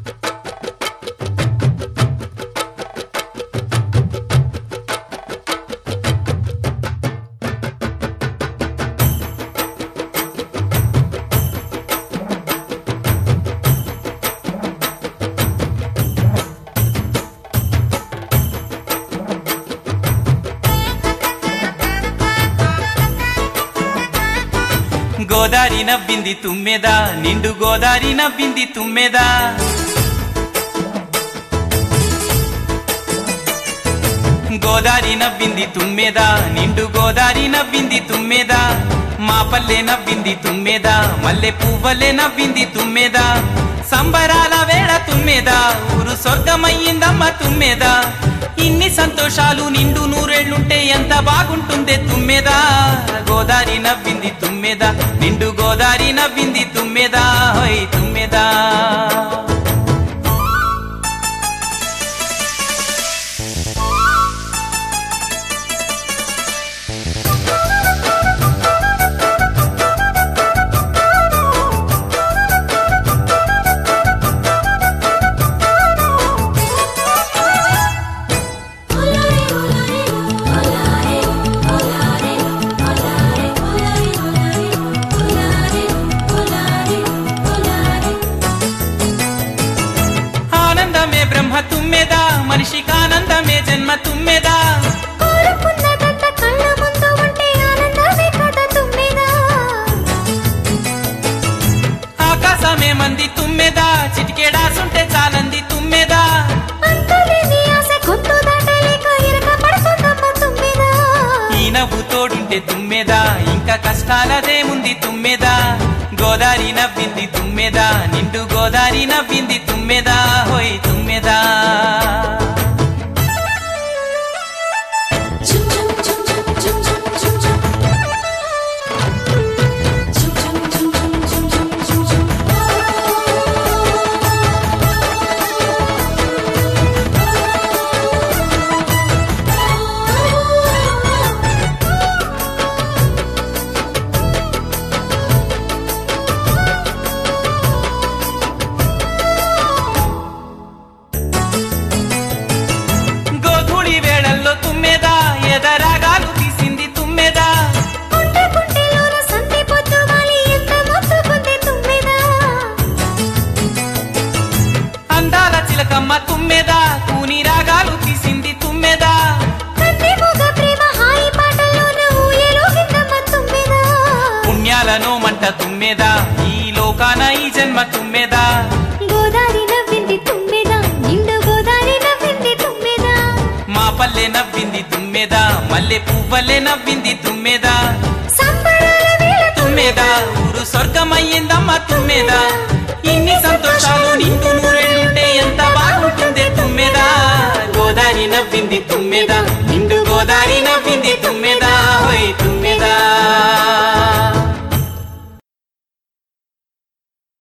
గోదారి నవ్వింది తుమ్మెదా నిండు గోదారి నవ్వింది తుమ్మెదా గోదారి నవ్వింది తుమ్మెదా నిండు గోదారి నవ్వింది తుమ్మెదా మా పల్లె నవ్వింది తుమ్మెదా మల్లె పువ్వలే నవ్వింది తుమ్మెదా సంబరాల వేళ తుమ్మెదా ఊరు స్వర్గమయ్యిందమ్మ తుమ్మెదా ఇన్ని సంతోషాలు నిండు నూరేళ్లుంటే ఎంత బాగుంటుందే తుమ్మెదా గోదారి నవ్వింది తుమ్మెదా నిండు గోదారి నవ్వింది తుమ్మెదా హోయ్ తుమ్మెదా ఆనందమే బ్రహ్మ తుమ్మెదా మనిషికి ఆనందమే జన్మ తుమ్మెదా కోరుకున్నదంత కళ్ళ ముందు ఉంటే ఆనందమే కదా తుమ్మెదా ఆకాశమే మంది తుమ్మెదా చిటికెడాసుంటే చాలంది తుమ్మెదా అంతులేని ఆశ గొంతు దాటలేక ఇరక పడుతుందమ్మ తుమ్మెదా ఈ నవ్వు తోడుంటే తుమ్మెదా ఇంకా కష్టాలదేముంది తుమ్మెదా గోదారి నవ్వింది తుమ్మెదా నిండు గోదారి నవ్వింది తుమ్మెదా హోయ్ తుమ్మెదా చుం చుం చుం చుం చుం చుం చుం చుం చుం చుం చుం చుం చుం చుం చుం గోధుడి వేళల్లో తుమ్మెదా ఎదరాగాలు తీసింది తుమ్మెదా గుండె గుండెలోన సంధి పొద్దు వాలి ఎంత మొత్తుకుంది తుమ్మెదా అందాల చిలకమ్మ తుమ్మెదా కూని రాగాలు తీసింది తుమ్మెదా కన్నె మూగ ప్రేమ హాయి పాటలోన ఊయలోగిందమ్మ తుమ్మెదా పుణ్యాలను మంట తుమ్మెదా ఈ లోకాన ఈ జన్మ తుమ్మెదా గోదారి నవ్వింది తుమ్మెదా నిండు గోదారి నవ్వింది తుమ్మెదా మా పల్లె నవ్వింది తుమ్మెదా మల్లె పువ్వలే నవ్వింది తుమ్మెదా సంబరాల వేళ తుమ్మెదా ఊరు స్వర్గమయ్యిందమ్మ తుమ్మెదా ఇన్ని సంతోషాలు నిండు నూరేళ్ళుంటే ఎంత బాగుంటుందే తుమ్మెదా గోదారి నవ్వింది తుమ్మెదా నిండు గోదారి నవ్వింది తుమ్మెదా